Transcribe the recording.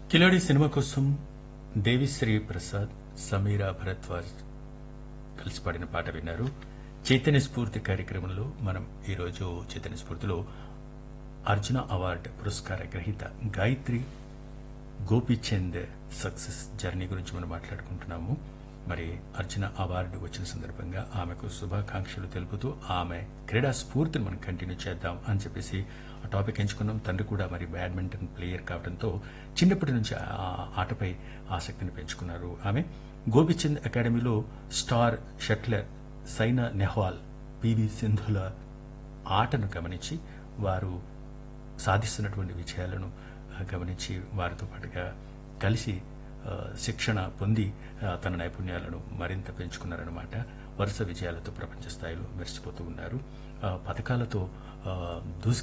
కిలాడి cinema కోసం దేవిశ్రీ ప్రసాద్ సమీరా భరద్వాజ్ కలిసి పాడిన పాట విన్నారు చైతన్య స్ఫూర్తి కార్యక్రమంలో మనం ఈరోజు చైతన్య స్ఫూర్తిలో అర్జున అవార్డు పురస్కార గ్రహీత గాయత్రి గోపీచంద్ సక్సెస్ జర్నీ గురించి మనం మాట్లాడుకుంటున్నాము మరి అర్జున అవార్డు వచ్చిన సందర్భంగా ఆమెకు శుభాకాంక్షలు తెలుపుతూ ఆమె క్రీడా స్ఫూర్తిని మనం కంటిన్యూ చేద్దాం అని చెప్పేసి ఆ టాపిక్ ఎంచుకున్నాం తండ్రి కూడా మరి బ్యాడ్మింటన్ ప్లేయర్ కావడంతో చిన్నప్పటి నుంచి ఆ ఆటపై ఆసక్తిని పెంచుకున్నారు ఆమె గోపిచంద్ అకాడమీలో star shuttler Saina Nehwal PV సింధుల ఆటను గమనించి వారు సాధిస్తున్నటువంటి విజయాలను ఆ, గమనించి వారితో పాటుగా కలిసి ఆ, శిక్షణ పొంది ఆ, తన నైపుణ్యాలను మరింత పెంచుకున్నారన్నమాట వరుస విజయాలతో ప్రపంచ స్థాయిలో మెరిసిపోతూ ఉన్నారు ఆ, పథకాలతో ఆ, దూసుకు